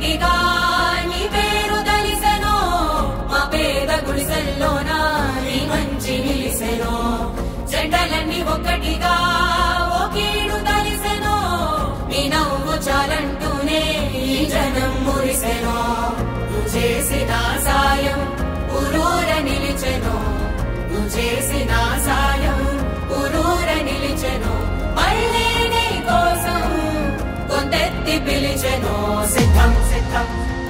ఒక్కటిగా నీ పేరు దలిసెనో మా పేద గుడిసెల్లోన నీ మంచి నిలిసెనో జెండలన్నీ ఒక్కటిగా ఓ కీడు దలిసెనో నీ నవ్వు చాలంటూనే ఈ జనం మురిసెనో నువ్వు చేసిన సాయం ఊరూర నిలిచెను నువ్వు చేసిన సాయం ఊరూర నిలిచెను మళ్ళీ నీ కోసం కొందెత్తి పిలిచెను సిద్ధం సిద్ధం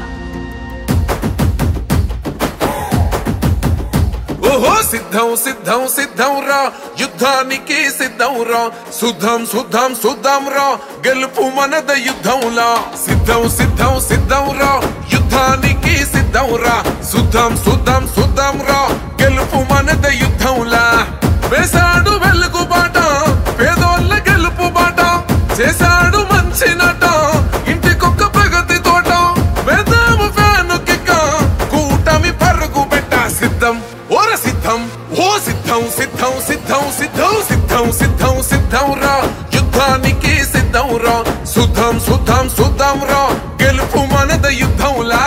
ఓహో సిద్ధం సిద్ధం సిద్ధం రా యుద్ధానికి సిద్ధం రా శుద్ధం శుద్ధం శుద్ధం రా గెలుపు మనద యుద్ధంలా సిద్ధం సిద్ధం సిద్ధం రా యుద్ధానికి సిద్ధం రా శుద్ధం శుద్ధం శుద్ధం రా గెలుపు మనద యుద్ధంలా వేశాడు వెలుగు బాట పేదోళ్ళ గెలుపు బాట చేశాడు మంచి నట ఇంటికొక్క ప్రగతి తోట వేదాము ఫ్యాను కిక్క కూటమి పరుగు పెట్ట సిద్ధం ఓర సిద్ధం ఓ సిద్ధం సిద్ధం సిద్ధం సిద్ధం సిద్ధం సిద్ధం సిద్ధం రా యుద్ధానికి సిద్ధం రా శుద్ధం శుద్ధం శుద్ధం రా గెలుపు మనద యుద్ధంలా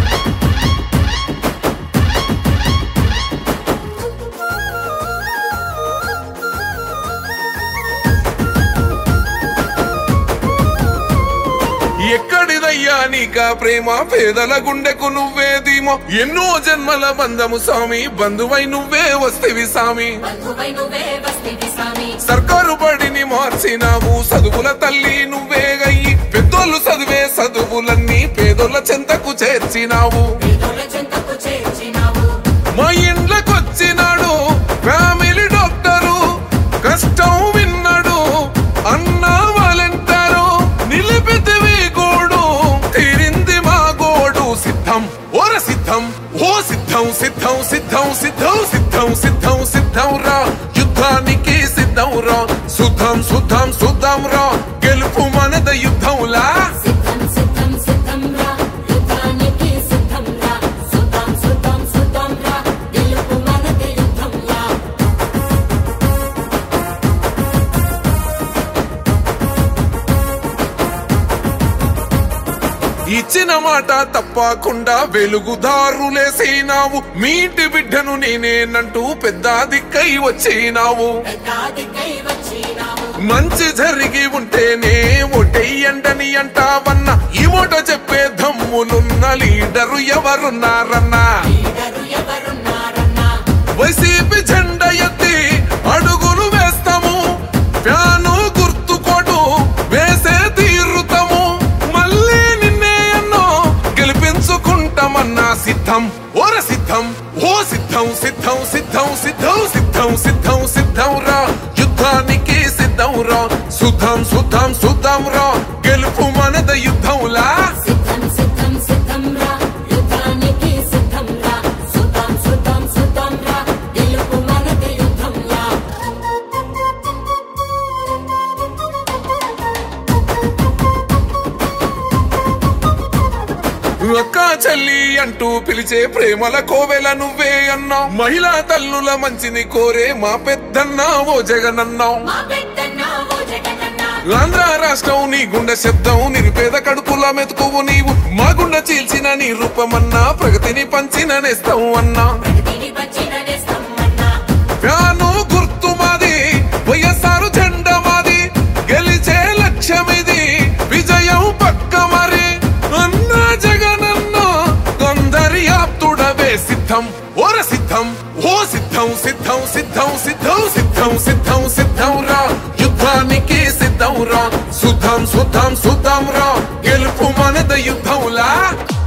ఎక్కడిదయ్యా నీకా ప్రేమ పేదల గుండెకు నువ్వే ధీమో ఎన్నో జన్మల బంధము స్వామి బంధువై నువ్వే వస్తేవి స్వామి బంధువై నువ్వే వస్తివి స్వామి సర్కారు బడిని మార్చినావు చదువుల తల్లి నువ్వే గయ్యి పెద్దోళ్ళు చదివే చదువులన్నీ పేదోళ్ళ చెంతకు చేర్చినావు పేదోళ్ళ చెంతకు చేర్చినావు మా ఇండ్లకొచ్చినాడు ఫ్యామిలీ డాక్టరు కష్టం విన్నాడు అన్న వాలంటారు నిలిపితివి గోడు తీరింది మా గోడు సిద్ధం ఓర సిద్ధం ఓ సిద్ధం సిద్ధం సిద్ధం సిద్ధం సిద్ధం సిద్ధం సిద్ధం రా యుద్ధానికి సిద్ధం రా శుద్ధం శుద్ధం శుద్ధం రా గెలుపు మనద యుద్ధంలా సిద్ధం సిద్ధం సిద్ధం రా యుద్ధానికి సిద్ధం రా సుద్ధం సుద్ధం సుద్ధం రా గెలుపు మనది యుద్ధం రా ఇచ్చిన మాట తప్పకుండా వెలుగుదారులేసినావు మీ ఇంటి బిడ్డను నేనేనంటూ పెద్ద దిక్కై వచ్చినావు పెద్దాదికై వచ్చినావు మంచి జరిగి ఉంటేనే ఒటెయ్యండని అంటావన్నా ఈ మూట చెప్పే దమ్ములున్న లీడరు ఎవరున్నారన్నా లీడరు ఎవరున్నారన్నా వైసీపీ జెండ ఎత్తి అడుగులు వేస్తాము ఫ్యాను గుర్తుకోటు వేసే తీరుతాము మళ్ళీ నిన్నే ఎన్నో గెలిపించుకుంటామన్నా సిద్ధం ఓర సిద్ధం ఓ సిద్ధం సిద్ధం సిద్ధం సిద్ధం సిద్ధం సిద్ధం సిద్ధం రా యుద్ధానికి సిద్ధం రా శుద్ధం శుద్ధం శుద్ధం రా గెలుపు మనద యుద్ధంలా సిద్ధం సిద్ధం సిద్ధం రా యుద్ధానికి సిద్ధం రా సుద్ధం సుద్ధం సుద్ధం రా గెలుపు మనది యుద్ధం రా అక్క చెల్లి అంటూ పిలిచే ప్రేమల కోవెల నువ్వే అన్నావు మహిళా తల్లుల మంచిని కోరే మా పెద్దన్నా ఓ జగనన్నావు మా పెద్దన్న ఓ జగనన్న ఆంధ్ర రాష్ట్రం నీ గుండె శబ్దం నిరుపేద కడుపుల మెతుకువు నీవు మా గుండె చీల్చిన నీ రూపమన్నా ప్రగతిని పంచిన నేస్తావు అన్నా ప్రగతిని వచ్చిన నేస్తమన్నా ఫ్యాను గుర్తు మాది వైఎస్ఆర్ జెండా మాది గెలిచే లక్ష్యమిది విజయం పక్క మరి అన్న జగనన్న కొందరి ఆప్తుడవే సిద్ధం ఓర సిద్ధం ఓ సిద్ధం సిద్ధం సిద్ధం సిద్ధం సిద్ధం సిద్ధం సిద్ధం రా యుద్ధానికి సిద్ధం రా శుద్ధం శుద్ధం శుద్ధం రా గెలుపు మనద యుద్ధంలా